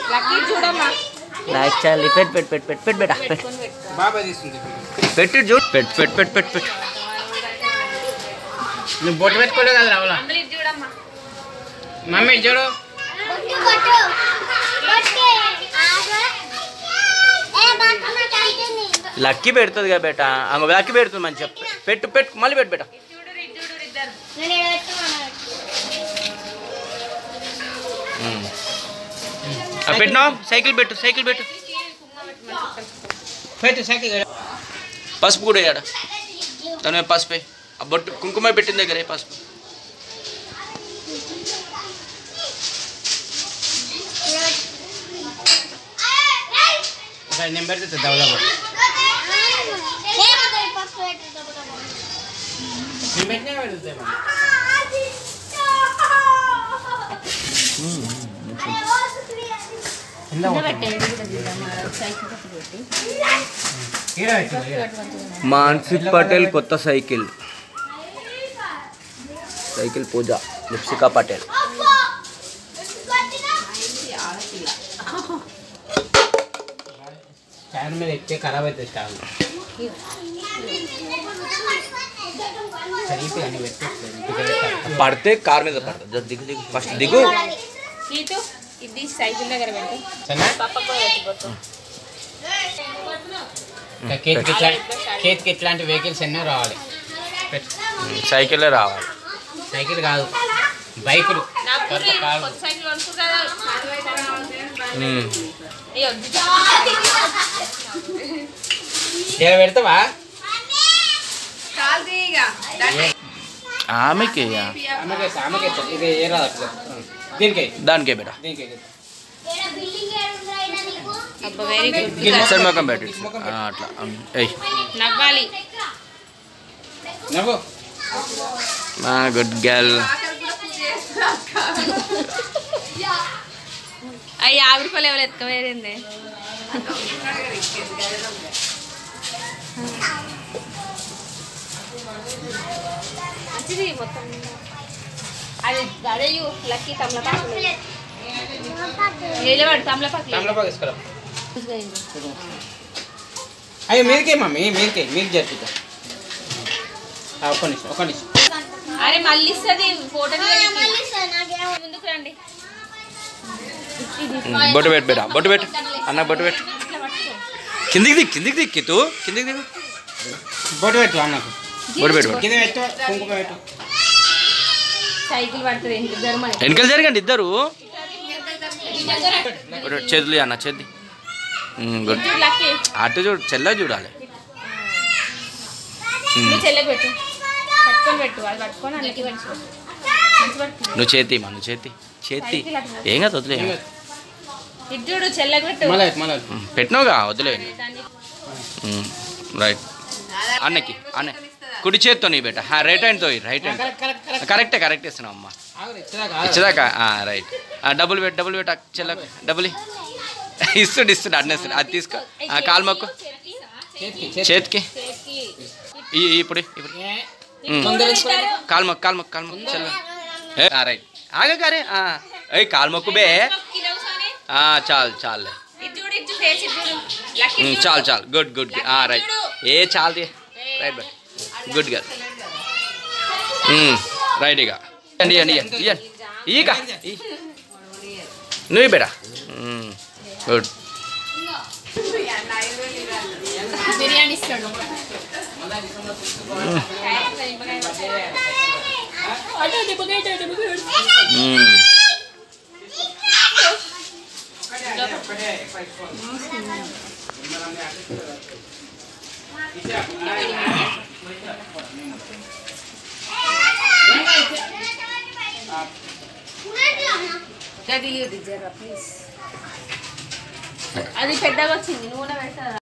Lucky చూడమ్మా like చేయాలి పెట్టు పెట్టు పెట్టు పెట్టు పెట్టు బేటా పెట్టు పెట్టుకొని పెట్టుకో బాబా తీసుకుంది పెట్టు చూడు పెట్టు పెట్టు పెట్టు పెట్టు పెట్టు నువ్వు బొట్టు పెట్టుకోలేదు కదా రావులా అందులో ఇది చూడమ్మా మమ్మీ చూడు లక్కీ పెడుతుంది కదా బేటా అంగ లక్కీ పెడుతుంది మంచి చెప్పు పెట్టు పెట్టు మళ్ళీ పెట్టు బేటా ఇది చూడు ఇది చూడు ఇద్దరు ఉమ్. ఆ, పెట్టినా సైకిల్ పెట్టు సైకిల్ పెట్టు పెట్టు సైకిల్ పసుపు కూడా వేయాడ దాని మీద పసుపే ఆ బొట్టు కుంకుమ పెట్టిన దగ్గరే పసుపు ఒకసారి నేను పెడితే దవదవ నేను పెట్టినా పెడుతుంది మాన్సిక్ పటేల్ కొత్త cycle cycle Pooja Lipsika Patel stand మీద ఎక్కితే ఖరాబ్ అవుతుంది స్టాండ్ సరిగ్గా అన్ని పెట్టేస్తుంది పడితే కార్ మీద పడుతుంది జర దిగు దిగు ఫస్ట్ దిగు గీతు ఇది సైకిల్ దగ్గర పెట్టు సరేనా పప్పకు కూడా పెట్టు బొట్టు. ఇంకా కేత్కి ఇట్లా కేత్కి ఇట్లాంటి వెహికల్స్ ఎన్నో రావాలి పెట్టు. సైకిలే రావాలి సైకిల్ కాదు బైకులు నా కొత్త బుర్రి కారు కొత్త సైకిల్ కొనుక్కు కదా ఉమ్. అయ్యో వద్దు. ఇక్కడ పెడతావా చాలు ఇక ఆమెకి ఆమెకి ఆమెకి ఇది ఏ రాదు అట్లా దీనికి దానికే బేటా దీనికి అబ్బా వెరీ గుడ్ సరే మొఖం పెట్టు ఆ, అట్లా ఎయ్ నవ్వాలి నవ్వు గుడ్ గర్ల్ అయ్యి యాభై రూపాయలు ఎవరు ఎత్తుకోవేరింది మంచిది మొత్తం అది అదే లక్కీ తమలపాకు నిలబడు తమలపాకు తమలపాకు తీసుకురా అయ్యో మీరికే మమ్మీ మీరికే మీరు జరుపుతా ఒక్క నిమిషం ఒక్క నిమిషం అరే మళ్ళీ ఇస్తుంది ఫోటో ముందుకు రండి బొట్టు పెట్టు బేటా బొట్టు పెట్టు అన్న బొట్టు పెట్టు ఇట్లా పట్టుకో కిందికి దిగు కిందికి దిక్కి తూ కిందికి దిగు బొట్టు పెట్టు అన్నకు బొట్టు పెట్టు బొట్టు. కింద పెట్టు కుంకుమ పెట్టు సైకిల్ పడుతుంది ఇంటి ధర్మని వెనకాల జరగండి ఇద్దరు బొట్టు పెట్టు. చేతులు ఇయ్యి అన్న చేతి గుడ్ లక్కీ అటు చూడు చెల్ల చూడాలి నువ్వు చెల్లెకి పెట్టు పట్టుకొని పెట్టు అది పట్టుకొని అన్నికి మంచి మంచి పట్టుకుంది నువ్వు చేతి మా నువ్వు చేతి చేతి ఏం కాదు వదిలే ఇటు చూడు చెల్లెకి పెట్టు మళ్ళీ మళ్ళీ ఉమ్, పెట్టినావుగా వదిలే దాన్ని రైట్ అన్నకి అన్న కుడి చేత్తో నీ బేట రైట్ హ్యాండ్తో right hand correct correct correct కరెక్టే కరెక్ట్ ఇస్తున్నావు అమ్మా ఆగు, ఇచ్చేదాకా ఆగు. ఇచ్చేదాకా రైట్ డబ్బులు పెట్టు డబ్బులు పెట్టు చెల్ల డబ్బులు ఇ. ఇస్తుండు ఇస్తుండు అన్నేస్తుండు అది తీసుకో ఆ, కాలు మొక్కు చేతికి చేతికి. చేతికి చేతికి ఈ- ఈ ఇప్పుడు ఇప్పుడు ఏ, ఉమ్. తొందర తీసుకో. కాలు మొక్కు కాలు మొక్కు కాలు మొక్కు చెల్ల ఏ, ఆ, రైట్ ఆగగారే ఏయ్ కాలు మొక్కు బే ఆ, చాలు చాలు ఇటు చూడు ఇటు ఫేస్ ఇటు చూడు లక్కీ ఉమ్, చాలు చాలు గుడ్ గుడ్ గుడ్ రైట్ ఏ చాలు తీ. రైట్ బై గుడ్ గర్ రైట్ ఇక ఇవ్వండి ఇవ్వండి ఇవ్వండి ఇవ్వండి ఇక ఇ. నువ్వు బేటా గుడ్ బిర్యానీ ఇస్తాడు అది పెద్దగా వచ్చింది నూనె పెడతా